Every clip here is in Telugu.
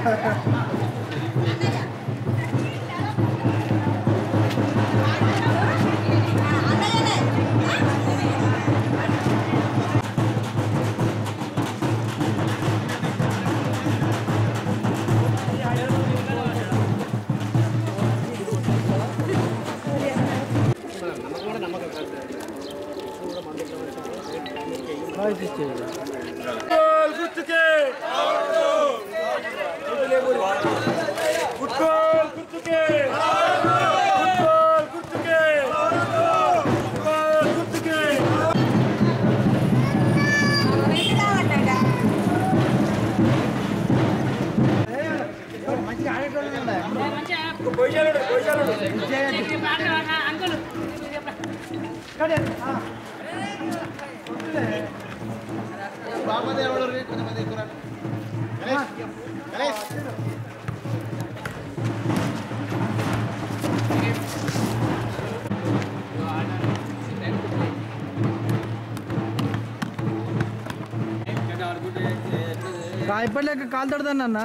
ఇప్పటిలేక కాలు తడతాను అన్న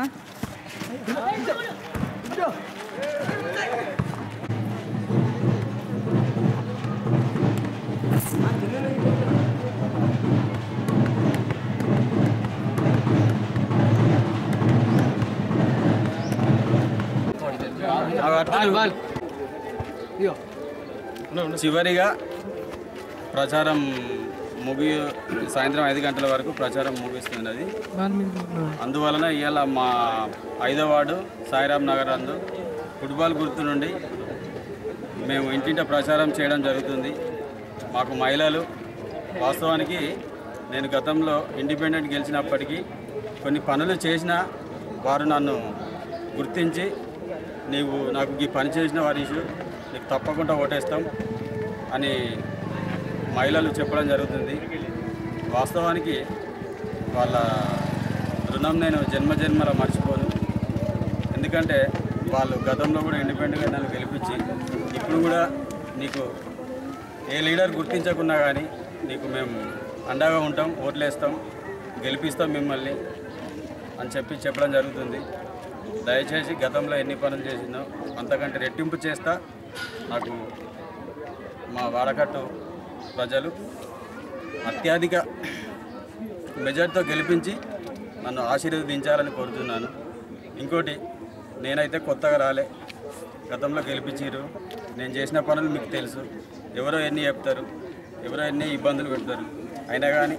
చివరిగా ప్రచారం ముగి సాయంత్రం ఐదు గంటల వరకు ప్రచారం ముగిస్తున్నది అందువలన ఇవాళ మా ఐదో వార్డు సాయిరాం నగర్ అందు ఫుట్బాల్ గుర్తు నుండి మేము ఇంటింట ప్రచారం చేయడం జరుగుతుంది మాకు మహిళలు వాస్తవానికి నేను గతంలో ఇండిపెండెంట్ గెలిచినప్పటికీ కొన్ని పనులు చేసిన వారు నన్ను గుర్తించి నీవు నాకు ఈ పని చేసిన వారీషు నీకు తప్పకుండా ఓటేస్తాం అని మహిళలు చెప్పడం జరుగుతుంది వాస్తవానికి వాళ్ళ రుణం నేను జన్మ జన్మల మర్చిపోను ఎందుకంటే వాళ్ళు గతంలో కూడా ఇండిపెండెంట్గా నన్ను గెలిపించి ఇప్పుడు కూడా నీకు ఏ లీడర్ గుర్తించకున్నా కానీ నీకు మేము అండగా ఉంటాం ఓట్లేస్తాం గెలిపిస్తాం మిమ్మల్ని అని చెప్పి చెప్పడం జరుగుతుంది దయచేసి గతంలో ఎన్ని పనులు చేసిందో అంతకంటే రెట్టింపు చేస్తా నాకు మా వాడకట్టు ప్రజలు అత్యధిక మెజార్టీతో గెలిపించి నన్ను ఆశీర్వదించాలని కోరుతున్నాను ఇంకోటి నేనైతే కొత్తగా రాలే గతంలో గెలిపించారు నేను చేసిన పనులు మీకు తెలుసు ఎవరో ఎన్ని చెప్తారు ఎవరో ఎన్ని ఇబ్బందులు పెడతారు అయినా కానీ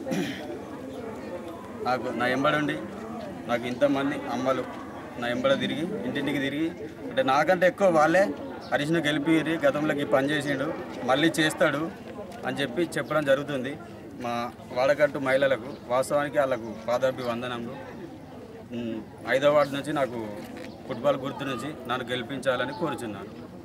నాకు నా ఎంబడుండి నాకు ఇంతమంది అమ్మలు నా ఎంబడ తిరిగి ఇంటింటికి తిరిగి అంటే నాకంటే ఎక్కువ వాళ్ళే హరీష్ను గెలిపి గతంలోకి పని చేసిండు మళ్ళీ చేస్తాడు అని చెప్పి చెప్పడం జరుగుతుంది మా వాడకట్టు మహిళలకు వాస్తవానికి వాళ్ళకు పాదాభి వందనములు ఉమ్, ఐదో వార్డు నుంచి నాకు ఫుట్బాల్ గుర్తు నుంచి నన్ను గెలిపించాలని కోరుచున్నాను